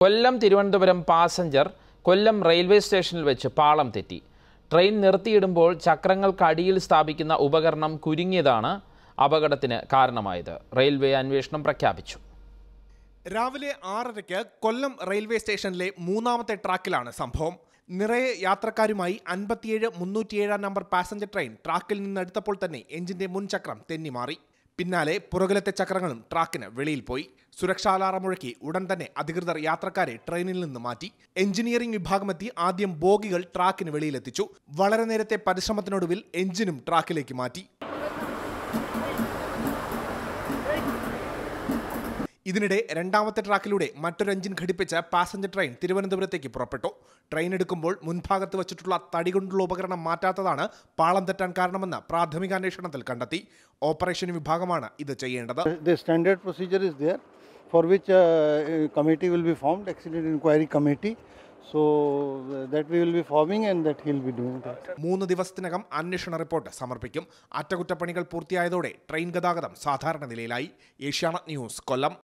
കൊല്ലം Thiruvananthapuram passenger Kollam railway സ്റ്റേഷനിൽ വെച്ച് പാളം തെറ്റി ട്രെയിൻ നിർത്തിയിടുമ്പോൾ ചക്രങ്ങൾക്കടിയിൽ സ്ഥാപിക്കുന്ന ഉപകരണം കുരുങ്ങിയതാണ് അപകടത്തിന് കാരണമായത് റെയിൽവേ അന്വേഷണം പ്രഖ്യാപിച്ചു രാവിലെ ആറരയ്ക്ക് കൊല്ലം റെയിൽവേ സ്റ്റേഷനിലെ മൂന്നാമത്തെ ട്രാക്കിലാണ് സംഭവം നിറയെ യാത്രക്കാരുമായി അൻപത്തിയേഴ് മുന്നൂറ്റിയേഴാം നമ്പർ പാസഞ്ചർ ട്രെയിൻ ട്രാക്കിൽ നിന്നെടുത്തപ്പോൾ തന്നെ എഞ്ചിന്റെ മുൻചക്രം തെന്നിമാറി പിന്നാലെ പുറകിലത്തെ ചക്രങ്ങളും ട്രാക്കിന് വെളിയിൽ പോയി സുരക്ഷാ അലാറം മുഴക്കി ഉടൻ തന്നെ അധികൃതർ യാത്രക്കാരെ ട്രെയിനിൽ നിന്ന് മാറ്റി എഞ്ചിനീയറിംഗ് വിഭാഗമെത്തി ആദ്യം ബോഗികൾ ട്രാക്കിന് വെളിയിലെത്തിച്ചു വളരെ നേരത്തെ പരിശ്രമത്തിനൊടുവിൽ എഞ്ചിനും ട്രാക്കിലേക്ക് മാറ്റി ഇതിനിടെ രണ്ടാമത്തെ ട്രാക്കിലൂടെ മറ്റൊരു എഞ്ചിൻ ഘടിപ്പിച്ച പാസഞ്ചർ ട്രെയിൻ തിരുവനന്തപുരത്തേക്ക് പുറപ്പെട്ടു ട്രെയിൻ എടുക്കുമ്പോൾ മുൻഭാഗത്ത് വെച്ചിട്ടുള്ള തടി കൊണ്ടുള്ള ഉപകരണം മാറ്റാത്തതാണ് പാളം തെറ്റാൻ കാരണമെന്ന് പ്രാഥമിക അന്വേഷണത്തിൽ കണ്ടെത്തി ഓപ്പറേഷൻ വിഭാഗമാണ് ഇത് ചെയ്യേണ്ടത് The standard procedure is there for which uh, a committee will be formed, accident inquiry committee. So uh, that we will be forming and that he will be doing that. മൂന്ന് ദിവസത്തിനകം അന്വേഷണ report സമർപ്പിക്കും അറ്റകുറ്റപ്പണികൾ പൂർത്തിയായതോടെ train ഗതാഗതം സാധാരണ നിലയിലായി Asianet news കൊല്ലം